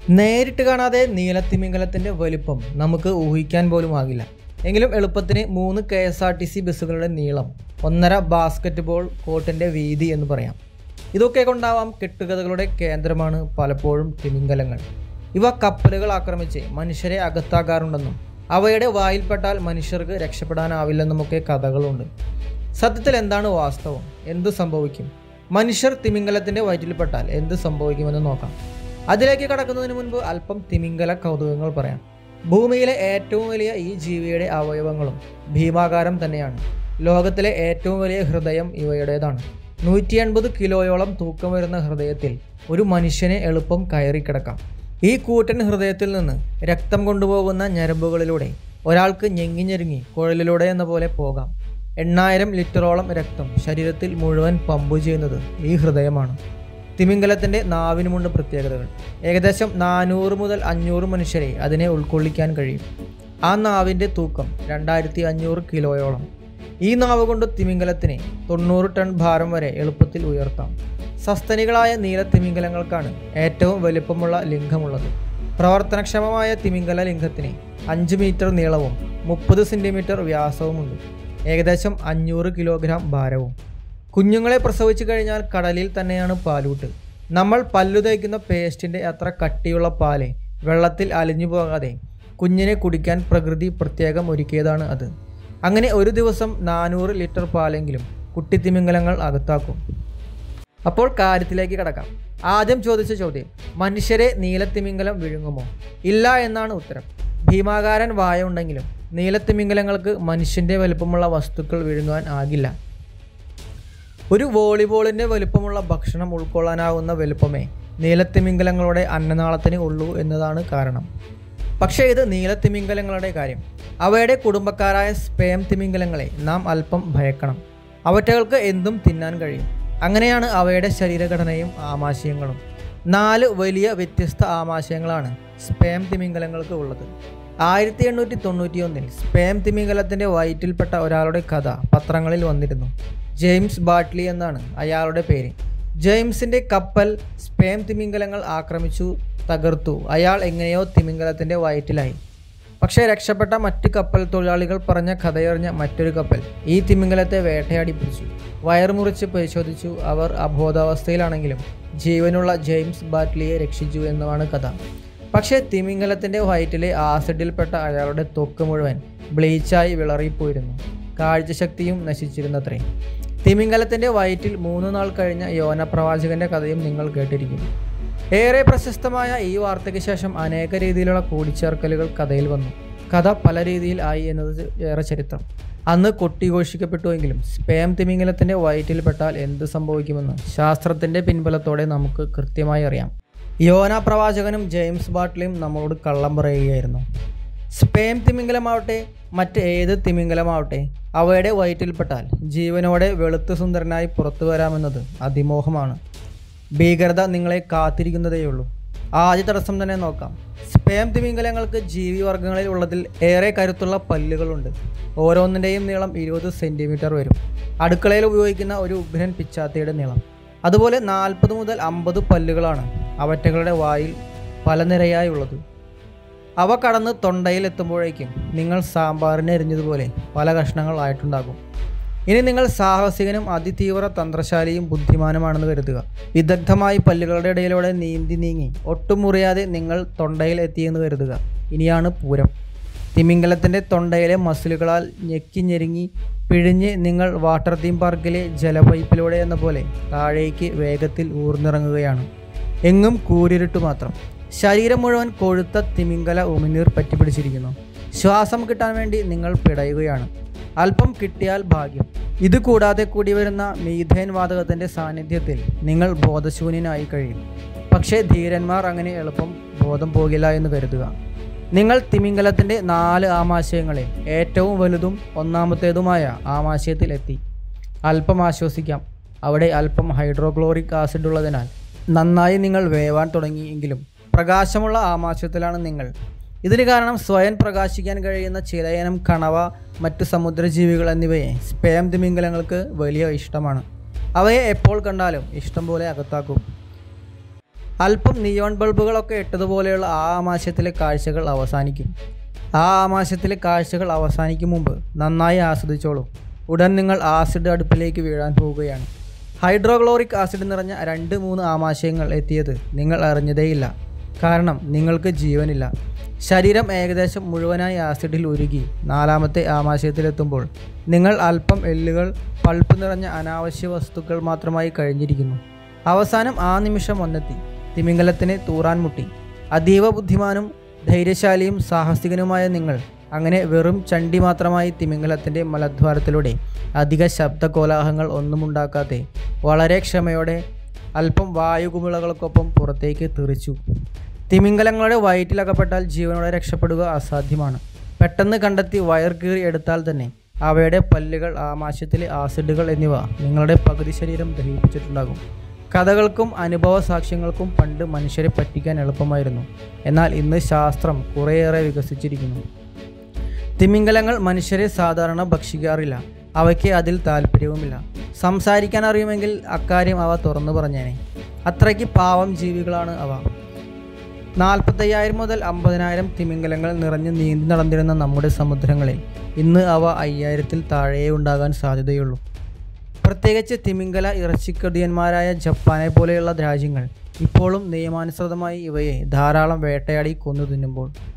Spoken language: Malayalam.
നേരിട്ട് കാണാതെ നീലത്തിമിംഗലത്തിൻ്റെ വലിപ്പം നമുക്ക് ഊഹിക്കാൻ പോലും ആകില്ല എങ്കിലും എളുപ്പത്തിന് മൂന്ന് K S R T C ബസ്സുകളുടെ നീളം ഒന്നര ബാസ്ക്കറ്റ് ബോൾ കോർട്ടിൻ്റെ വീതി എന്ന് പറയാം ഇതൊക്കെ കൊണ്ടാവാം കെട്ടുകഥകളുടെ കേന്ദ്രമാണ് പലപ്പോഴും തിമിംഗലങ്ങൾ ഇവ കപ്പലുകൾ ആക്രമിച്ച് മനുഷ്യരെ അകത്താക്കാറുണ്ടെന്നും അവയുടെ വായിൽപ്പെട്ടാൽ മനുഷ്യർക്ക് രക്ഷപ്പെടാനാവില്ലെന്നുമൊക്കെ കഥകളുണ്ട് സത്യത്തിൽ എന്താണ് വാസ്തവം എന്ത് സംഭവിക്കും മനുഷ്യർ തിമിംഗലത്തിൻ്റെ വയറ്റിൽപ്പെട്ടാൽ എന്ത് സംഭവിക്കുമെന്ന് നോക്കാം അതിലേക്ക് കടക്കുന്നതിന് മുൻപ് അല്പം തിമിംഗല കൗതുകങ്ങൾ പറയാം ഭൂമിയിലെ ഏറ്റവും വലിയ ഈ ജീവിയുടെ അവയവങ്ങളും ഭീമാകാരം തന്നെയാണ് ലോകത്തിലെ ഏറ്റവും വലിയ ഹൃദയം ഇവയുടേതാണ് നൂറ്റി എൺപത് കിലോയോളം തൂക്കം വരുന്ന ഹൃദയത്തിൽ ഒരു മനുഷ്യനെ എളുപ്പം കയറിക്കിടക്കാം ഈ കൂറ്റൻ ഹൃദയത്തിൽ നിന്ന് രക്തം കൊണ്ടുപോകുന്ന ഞരമ്പുകളിലൂടെ ഒരാൾക്ക് ഞെങ്ങി ഞെരുങ്ങി കുഴലിലൂടെ എന്ന പോലെ പോകാം എണ്ണായിരം ലിറ്ററോളം രക്തം ശരീരത്തിൽ മുഴുവൻ പമ്പ് ചെയ്യുന്നത് ഈ ഹൃദയമാണ് തിമിംഗലത്തിൻ്റെ നാവിനുമുണ്ട് പ്രത്യേകതകൾ ഏകദേശം നാനൂറ് മുതൽ അഞ്ഞൂറ് മനുഷ്യരെ അതിനെ ഉൾക്കൊള്ളിക്കാൻ കഴിയും ആ നാവിൻ്റെ തൂക്കം രണ്ടായിരത്തി അഞ്ഞൂറ് കിലോയോളം ഈ നാവ് കൊണ്ട് തിമിംഗലത്തിന് തൊണ്ണൂറ് ടൺ ഭാരം വരെ എളുപ്പത്തിൽ ഉയർത്താം സസ്തനികളായ നീല തിമിംഗലങ്ങൾക്കാണ് ഏറ്റവും വലിപ്പമുള്ള ലിംഗമുള്ളത് പ്രവർത്തനക്ഷമമായ തിമിംഗല ലിംഗത്തിന് അഞ്ച് മീറ്റർ നീളവും മുപ്പത് സെൻറ്റിമീറ്റർ വ്യാസവുമുണ്ട് ഏകദേശം അഞ്ഞൂറ് കിലോഗ്രാം ഭാരവും കുഞ്ഞുങ്ങളെ പ്രസവിച്ചു കഴിഞ്ഞാൽ കടലിൽ തന്നെയാണ് പാലൂട്ട് നമ്മൾ പല്ലു തേക്കുന്ന പേസ്റ്റിൻ്റെ അത്ര കട്ടിയുള്ള പാല് വെള്ളത്തിൽ അലിഞ്ഞു പോകാതെ കുഞ്ഞിനെ കുടിക്കാൻ പ്രകൃതി പ്രത്യേകം ഒരുക്കിയതാണ് അത് അങ്ങനെ ഒരു ദിവസം നാനൂറ് ലിറ്റർ പാലെങ്കിലും കുട്ടിത്തിമിംഗലങ്ങൾ അകത്താക്കും അപ്പോൾ കാര്യത്തിലേക്ക് കടക്കാം ആദ്യം ചോദിച്ച ചോദ്യം മനുഷ്യരെ നീലത്തിമിംഗലം വിഴുങ്ങുമോ ഇല്ല എന്നാണ് ഉത്തരം ഭീമാകാരൻ വായ ഉണ്ടെങ്കിലും നീലത്തിമിംഗലങ്ങൾക്ക് മനുഷ്യൻ്റെ വലുപ്പമുള്ള വസ്തുക്കൾ വിഴുങ്ങുവാൻ ആകില്ല ഒരു വോളിബോളിൻ്റെ വലുപ്പമുള്ള ഭക്ഷണം ഉൾക്കൊള്ളാനാവുന്ന വലുപ്പമേ നീലത്തിമിംഗലങ്ങളുടെ അന്നനാളത്തിന് ഉള്ളൂ എന്നതാണ് കാരണം പക്ഷേ ഇത് നീലത്തിമിംഗലങ്ങളുടെ കാര്യം അവയുടെ കുടുംബക്കാരായ സ്പേം തിമിംഗലങ്ങളെ നാം അല്പം ഭയക്കണം അവറ്റകൾക്ക് എന്തും തിന്നാൻ കഴിയും അങ്ങനെയാണ് അവയുടെ ശരീരഘടനയും ആമാശയങ്ങളും നാല് വലിയ വ്യത്യസ്ത ആമാശയങ്ങളാണ് സ്പേം തിമിംഗലങ്ങൾക്ക് ഉള്ളത് ആയിരത്തി എണ്ണൂറ്റി തൊണ്ണൂറ്റി ഒന്നിൽ സ്പേം തിമിംഗലത്തിൻ്റെ വയറ്റിൽപ്പെട്ട ഒരാളുടെ കഥ പത്രങ്ങളിൽ വന്നിരുന്നു ജെയിംസ് ബാട്ട്ലി എന്നാണ് അയാളുടെ പേര് ജെയിംസിൻ്റെ കപ്പൽ സ്പേം തിമിംഗലങ്ങൾ ആക്രമിച്ചു തകർത്തു അയാൾ എങ്ങനെയോ തിമിംഗലത്തിൻ്റെ വയറ്റിലായി പക്ഷേ രക്ഷപ്പെട്ട മറ്റ് കപ്പൽ തൊഴിലാളികൾ പറഞ്ഞ കഥയറിഞ്ഞ മറ്റൊരു കപ്പൽ ഈ തിമിംഗലത്തെ വേട്ടയാടി പിടിച്ചു വയറുമുറിച്ച് പരിശോധിച്ചു അവർ അബോധാവസ്ഥയിലാണെങ്കിലും ജീവനുള്ള ജെയിംസ് ബാറ്റ്ലിയെ രക്ഷിച്ചു എന്നതാണ് കഥ പക്ഷേ തിമിംഗലത്തിൻ്റെ വയറ്റിലെ ആസിഡിൽപ്പെട്ട അയാളുടെ ത്വക്ക് മുഴുവൻ ബ്ലീച്ചായി വിളറിപ്പോയിരുന്നു കാഴ്ചശക്തിയും നശിച്ചിരുന്നത്രേ തിമിംഗലത്തിൻ്റെ വയറ്റിൽ മൂന്ന് നാൾ കഴിഞ്ഞ യോന പ്രവാചകന്റെ കഥയും നിങ്ങൾ കേട്ടിരിക്കും ഏറെ പ്രശസ്തമായ ഈ വാർത്തയ്ക്ക് ശേഷം അനേക രീതിയിലുള്ള കൂടിച്ചേർക്കലുകൾ കഥയിൽ വന്നു കഥ പല രീതിയിൽ ആയി എന്നത് ഏറെ ചരിത്രം അന്ന് കൊട്ടിഘോഷിക്കപ്പെട്ടുവെങ്കിലും സ്പേം തിമിംഗലത്തിൻ്റെ വയറ്റിൽപ്പെട്ടാൽ എന്ത് സംഭവിക്കുമെന്ന് ശാസ്ത്രത്തിൻ്റെ പിൻബലത്തോടെ നമുക്ക് കൃത്യമായി അറിയാം യോന പ്രവാചകനും ജെയിംസ് ബാട്ട്ലിയും നമ്മളോട് കള്ളം പറയുകയായിരുന്നു സ്പേം തിമിംഗലമാവട്ടെ മറ്റ് ഏത് തിമിംഗലമാവട്ടെ അവയുടെ വയറ്റിൽപ്പെട്ടാൽ ജീവനോടെ വെളുത്ത് സുന്ദരനായി പുറത്തു വരാമെന്നത് അതിമോഹമാണ് ഭീകരത നിങ്ങളെ കാത്തിരിക്കുന്നതേയുള്ളൂ ആദ്യ തടസ്സം തന്നെ നോക്കാം സ്പേം തിമിംഗലങ്ങൾക്ക് ജീവിവർഗങ്ങളിൽ ഉള്ളതിൽ ഏറെ കരുത്തുള്ള പല്ലുകളുണ്ട് ഓരോന്നിൻ്റെയും നീളം ഇരുപത് സെൻറ്റിമീറ്റർ വരും അടുക്കളയിൽ ഉപയോഗിക്കുന്ന ഒരു ഉഗ്രൻ പിച്ചാത്തിയുടെ നീളം അതുപോലെ നാൽപ്പത് മുതൽ അമ്പത് പല്ലുകളാണ് അവറ്റകളുടെ വായിൽ പല നിരയായി ഉള്ളത് അവ കടന്ന് തൊണ്ടയിൽ എത്തുമ്പോഴേക്കും നിങ്ങൾ സാമ്പാറിനെ എരിഞ്ഞതുപോലെ പല കഷ്ണങ്ങൾ ആയിട്ടുണ്ടാകും ഇനി നിങ്ങൾ സാഹസികനും അതിതീവ്ര തന്ത്രശാലിയും ബുദ്ധിമാനുമാണെന്ന് കരുതുക വിദഗ്ധമായി പല്ലുകളുടെ ഇടയിലൂടെ നീന്തി നീങ്ങി ഒട്ടും മുറിയാതെ നിങ്ങൾ തൊണ്ടയിൽ എത്തിയെന്ന് കരുതുക ഇനിയാണ് പൂരം തിമിംഗലത്തിൻ്റെ തൊണ്ടയിലെ മസിലുകളാൽ ഞെക്കി ഞെരുങ്ങി പിഴിഞ്ഞ് നിങ്ങൾ വാട്ടർ തീം പാർക്കിലെ ജലപൈപ്പിലൂടെ എന്ന പോലെ താഴേക്ക് വേഗത്തിൽ ഊർന്നിറങ്ങുകയാണ് എങ്ങും കൂരിരുട്ട് മാത്രം ശരീരം മുഴുവൻ കൊഴുത്ത തിമിംഗല ഉമിനീർ പറ്റിപ്പിടിച്ചിരിക്കുന്നു ശ്വാസം കിട്ടാൻ വേണ്ടി നിങ്ങൾ പിടയുകയാണ് അല്പം കിട്ടിയാൽ ഭാഗ്യം ഇത് കൂടാതെ കൂടി വരുന്ന മീഥേൻ വാതകത്തിൻ്റെ സാന്നിധ്യത്തിൽ നിങ്ങൾ ബോധശൂന്യനായി കഴിയും പക്ഷേ ധീരന്മാർ അങ്ങനെ എളുപ്പം ബോധം പോകില്ല എന്ന് കരുതുക നിങ്ങൾ തിമിംഗലത്തിൻ്റെ നാല് ആമാശയങ്ങളെ ഏറ്റവും വലുതും ഒന്നാമത്തേതുമായ ആമാശയത്തിൽ എത്തി അല്പം ആശ്വസിക്കാം അവിടെ അല്പം ഹൈഡ്രോക്ലോറിക് ആസിഡ് ഉള്ളതിനാൽ നന്നായി നിങ്ങൾ വേവാൻ തുടങ്ങിയെങ്കിലും പ്രകാശമുള്ള ആമാശയത്തിലാണ് നിങ്ങൾ ഇതിന് കാരണം സ്വയം പ്രകാശിക്കാൻ കഴിയുന്ന ചിലയിനം കണവ മറ്റ് സമുദ്രജീവികൾ എന്നിവയെ സ്പേം തിമിംഗലങ്ങൾക്ക് വലിയ ഇഷ്ടമാണ് അവയെ എപ്പോൾ കണ്ടാലും ഇഷ്ടം പോലെ അകത്താക്കും അല്പം നിയോൺ ബൾബുകളൊക്കെ ഇട്ടതുപോലെയുള്ള ആ ആമാശയത്തിലെ കാഴ്ചകൾ അവസാനിക്കും ആ ആമാശയത്തിലെ കാഴ്ചകൾ അവസാനിക്കും മുമ്പ് നന്നായി ആസ്വദിച്ചോളൂ ഉടൻ നിങ്ങൾ ആസിഡ് അടുപ്പിലേക്ക് വീഴാൻ പോവുകയാണ് ഹൈഡ്രോക്ലോറിക് ആസിഡ് നിറഞ്ഞ രണ്ട് മൂന്ന് ആമാശയങ്ങൾ എത്തിയത് നിങ്ങൾ അറിഞ്ഞതേയില്ല കാരണം നിങ്ങൾക്ക് ജീവനില്ല ശരീരം ഏകദേശം മുഴുവനായി ആസിഡിൽ ഉരുകി നാലാമത്തെ ആമാശയത്തിലെത്തുമ്പോൾ നിങ്ങൾ അല്പം എല്ലുകൾ പൾപ്പ് നിറഞ്ഞ അനാവശ്യ വസ്തുക്കൾ മാത്രമായി കഴിഞ്ഞിരിക്കുന്നു അവസാനം ആ നിമിഷം വന്നെത്തി തിമിംഗലത്തിന് തൂറാൻ മുട്ടി അതീവ ബുദ്ധിമാനും ധൈര്യശാലിയും സാഹസികനുമായ നിങ്ങൾ അങ്ങനെ വെറും ചണ്ടി മാത്രമായി തിമിംഗലത്തിൻ്റെ മലദ്വാരത്തിലൂടെ അധിക ശബ്ദ കോലാഹലങ്ങൾ ഒന്നും ഉണ്ടാക്കാതെ വളരെ ക്ഷമയോടെ അല്പം വായുകുമിളകൾക്കൊപ്പം പുറത്തേക്ക് തെറിച്ചു തിമിംഗലങ്ങളുടെ വയറ്റിലകപ്പെട്ടാൽ ജീവനോടെ രക്ഷപ്പെടുക അസാധ്യമാണ് പെട്ടെന്ന് കണ്ടെത്തി വയർ കീറി എടുത്താൽ തന്നെ അവയുടെ പല്ലുകൾ ആമാശയത്തിലെ ആസിഡുകൾ എന്നിവ നിങ്ങളുടെ പകുതി ശരീരം ദഹിപ്പിച്ചിട്ടുണ്ടാകും കഥകൾക്കും അനുഭവ സാക്ഷ്യങ്ങൾക്കും പണ്ട് മനുഷ്യരെ പറ്റിക്കാൻ എളുപ്പമായിരുന്നു എന്നാൽ ഇന്ന് ശാസ്ത്രം കുറേയേറെ വികസിച്ചിരിക്കുന്നു തിമിംഗലങ്ങൾ മനുഷ്യരെ സാധാരണ ഭക്ഷിക്കാറില്ല അവയ്ക്ക് അതിൽ താല്പര്യവുമില്ല സംസാരിക്കാൻ അറിയുമെങ്കിൽ അക്കാര്യം അവ തുറന്നു പറഞ്ഞേനെ അത്രയ്ക്ക് പാവം ജീവികളാണ് അവ നാൽപ്പത്തയ്യായിരം മുതൽ അമ്പതിനായിരം തിമിംഗലങ്ങൾ നിറഞ്ഞു നീന്തി നടന്നിരുന്ന നമ്മുടെ സമുദ്രങ്ങളിൽ ഇന്ന് അവ അയ്യായിരത്തിൽ താഴെയേ ഉണ്ടാകാൻ സാധ്യതയുള്ളൂ പ്രത്യേകിച്ച് തിമിംഗല ഇറച്ചിക്കടിയന്മാരായ ജപ്പാനെ പോലെയുള്ള രാജ്യങ്ങൾ ഇപ്പോഴും നിയമാനുസൃതമായി ഇവയെ ധാരാളം വേട്ടയാടി കൊന്നു തിന്നുമ്പോൾ